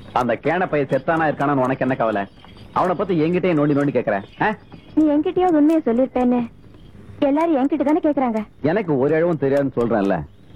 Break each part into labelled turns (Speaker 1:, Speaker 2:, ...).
Speaker 1: அந்த கேன பையன் செத்தானா இருக்கானான்னு உனக்கு என்ன கவலை அவனை பத்தி என்கிட்டயே நோண்டி நோண்டி கேக்குறேன் ஆ?
Speaker 2: நீ என்கிட்டயோ உண்மையை சொல்லிருப்பேன்னு எல்லாரும் என்கிட்ட தானே கேக்குறாங்க
Speaker 1: எனக்கு ஒரு இழவும் தெரியாதுன்னு சொல்றேன்ல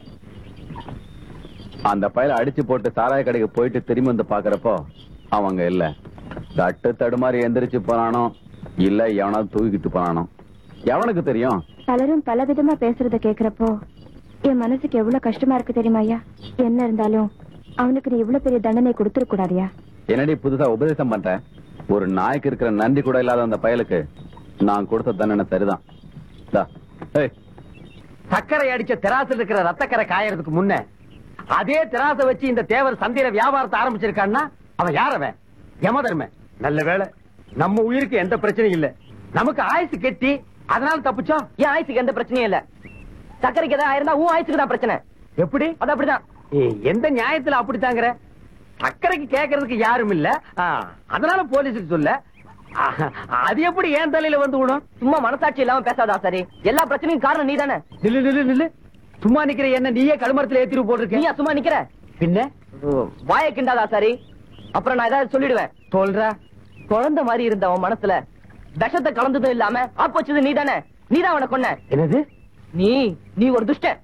Speaker 1: அந்த பையல அடிச்சு போட்டு சாராய கடைக்கு போயிட்டு திரும்பி வந்து பாக்குறப்போ அவங்க இல்ல தட்டு தடுமாறி எந்திரிச்சு போனானோ இல்ல எவனாவது தூக்கிட்டு போனானோ எவனுக்கு தெரியும்
Speaker 2: பலரும் பல விதமா பேசுறத கேக்குறப்போ என் மனசுக்கு எவ்வளவு கஷ்டமா இருக்கு தெரியுமா ஐயா என்ன இருந்தாலும் அவனுக்கு நீ இவ்வளவு பெரிய தண்டனை கொடுத்துட கூடாதியா
Speaker 1: என்னடி புதுசா உபதேசம் பண்ற ஒரு நாய்க்கு இருக்கிற நன்றி கூட இல்லாத அந்த பயலுக்கு நான் கொடுத்த தண்டனை சரிதான் இந்தா. ஏய்,
Speaker 3: சர்க்கரை அடிச்ச திராசில் இருக்கிற ரத்தக்கரை காயறதுக்கு முன்ன அதே திராச வச்சு இந்த தேவர் சந்தையில வியாபாரத்தை ஆரம்பிச்சிருக்கான்னா அவன் யாரவன் யமதர்ம நல்ல வேளை நம்ம உயிருக்கு எந்த பிரச்சனையும் இல்ல நமக்கு ஆயுசு கெட்டி அதனால தப்பிச்சோம்
Speaker 4: என் ஆயுசுக்கு எந்த பிரச்சனையும் இல்ல சக்கரைக்கு ஏதாவது இருந்தா உன் ஆயுசுக்கு தான் பிரச்சனை
Speaker 3: எப்படி
Speaker 4: அது அப்படிதான்
Speaker 3: ஏய், எந்த நியாயத்துல அப்படித்தாங்கிற சக்கரைக்கு கேட்கறதுக்கு யாரும் இல்ல ஆ, அதனால போலீஸுக்கு சொல்ல ஆ, அது எப்படி ஏன் தலையில வந்து விடும்
Speaker 4: சும்மா மனசாட்சி இல்லாம பேசாதா சரி எல்லா பிரச்சனையும் காரணம் நீ தானே
Speaker 3: நில்லு நில்லு நில்லு சும்மா நிக்கிற என்ன நீயே கழுமரத்துல ஏத்திட்டு போட்டிருக்க
Speaker 4: நீயா சும்மா நிக்கிற
Speaker 3: பின்ன
Speaker 4: வாய கிண்டாதா சரி அப்புறம் நான் ஏதாவது சொல்லிடுவேன்
Speaker 3: சொல்ற
Speaker 4: குழந்தை மாதிரி இருந்த அவன் மனசுல விஷத்தை கலந்ததும் இல்லாம ஆப்பு வச்சது நீ தானே நீ தான் அவனை கொன்ன
Speaker 3: என்னது
Speaker 4: நீ நீ ஒரு துஷ்டன்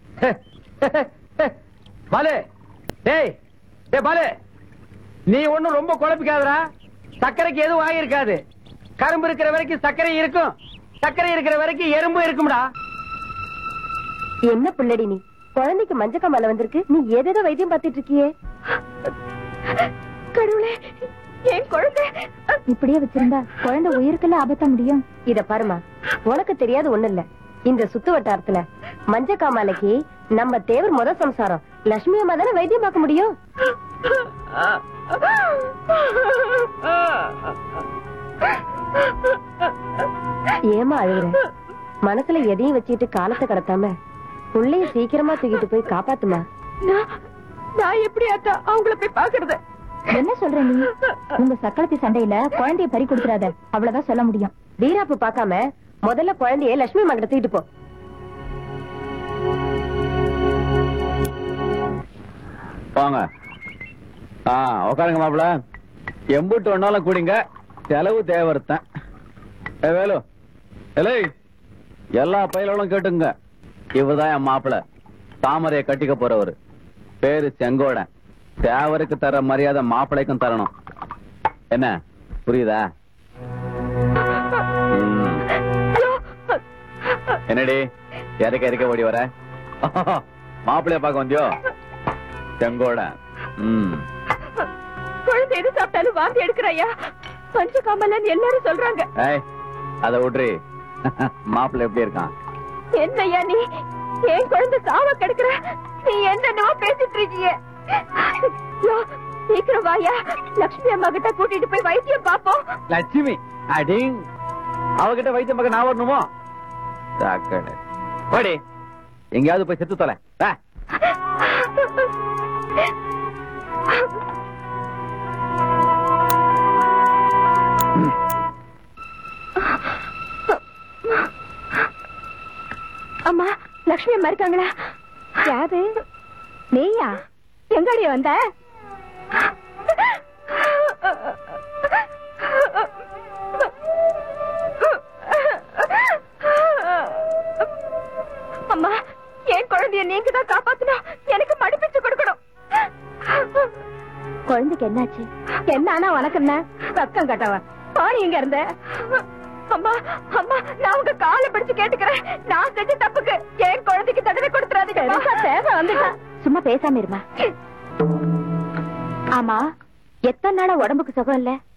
Speaker 3: பாலு டேய் டேய் பாலு நீ ஒண்ணும் ரொம்ப குழப்பிக்காதடா சர்க்கரைக்கு எதுவும் ஆகியிருக்காது கரும்பு இருக்கிற வரைக்கும் சர்க்கரை இருக்கும் சர்க்கரை இருக்கிற வரைக்கும் எறும்பு இருக்கும்டா
Speaker 2: என்ன பிள்ளடி நீ குழந்தைக்கு மஞ்சக்காமல வந்திருக்கு நீ ஏதேதோ வைத்தியம் பார்த்துட்டு இருக்கியே கடவுளே என் குழந்தை இப்படியே வச்சிருந்தா குழந்தை உயிருக்குள்ள ஆபத்த முடியும் இத பாருமா உனக்கு தெரியாது ஒண்ணு இல்ல இந்த சுத்து வட்டாரத்துல மஞ்ச காமாலைக்கு நம்ம தேவர் முத சம்சாரம் லட்சுமி அம்மா தானே வைத்தியம் பார்க்க முடியும் ஏமா அழுகுற மனசுல எதையும் வச்சுட்டு காலத்தை கடத்தாம புள்ளைய சீக்கிரமா தூக்கிட்டு போய் காப்பாத்துமா
Speaker 5: நான் எப்படி அத்தா அவங்கள போய் பாக்குறது
Speaker 2: என்ன சொல்ற நீ உங்க சக்களத்தி சண்டையில குழந்தைய பறி கொடுத்துறாத அவ்வளவுதான் சொல்ல முடியும் வீராப்பு பார்க்காம முதல்ல குழந்தைய லட்சுமி மகிட்ட தூக்கிட்டு போ
Speaker 1: வாங்க ஆ உட்காருங்க மாப்பிள எம்புட்டு ஒன்னாலும் கூடிங்க செலவு தேவர்த்தேன் ஏ வேலு ஏலே எல்லா பயிலும் கேட்டுங்க இவர்தான் என் மாப்பிள தாமரைய கட்டிக்க போறவரு பேரு செங்கோடன் தேவருக்கு தர மரியாதை மாப்பிளைக்கும் தரணும் என்ன புரியுதா ம். என்னடி இறக்க இறக்க ஓடி வர மாப்பிளைய பார்க்க வந்தியோ செங்கோடன் ம்
Speaker 5: குழந்தை எது சாப்பிட்டாலும் வாந்தி எடுக்கிறையா பஞ்ச காமலன்னு எல்லாரும் சொல்றாங்க
Speaker 1: ஏய் அத விட்ரி மாப்பிள்ளை எப்படி இருக்கான்
Speaker 5: என்னய்யா நீ என் குழந்தை சாவ கிடக்குற நீ என்னென்னவோ பேசிட்டு இருக்கிய யோ, சீக்கிரம் வாயா லட்சுமி அம்மா கிட்ட கூட்டிட்டு போய் வைத்தியம் பாப்போம்
Speaker 1: லட்சுமி அடிங் அவகிட்ட வைத்தியம் பார்க்க நான் வரணுமோ சாக்கடை போடி எங்கேயாவது போய் செத்து தொலை வா.
Speaker 5: அம்மா லட்சுமி அம்மா இருக்காங்களா யாரு நீயா எங்கடி வந்த அம்மா என் குழந்தைய நீங்க தான் காப்பாத்தணும் எனக்கு மடிப்பிச்சு கொடுக்கணும்
Speaker 2: குழந்தைக்கு என்னாச்சு
Speaker 5: என்ன ஆனா உனக்கு என்ன பக்கம் கட்டவ பாடி இங்க இருந்த அம்மா அம்மா நான் உங்க காலை பிடிச்சு கேட்டுக்கிறேன் நான் செஞ்ச தப்புக்கு என் குழந்தைக்கு தடவை கொடுத்துறாதீங்க தேவை வந்துட்டா
Speaker 2: சும்மா பேசாம இருமா ஆமா எத்தனை நாளா உடம்புக்கு சுகம் இல்ல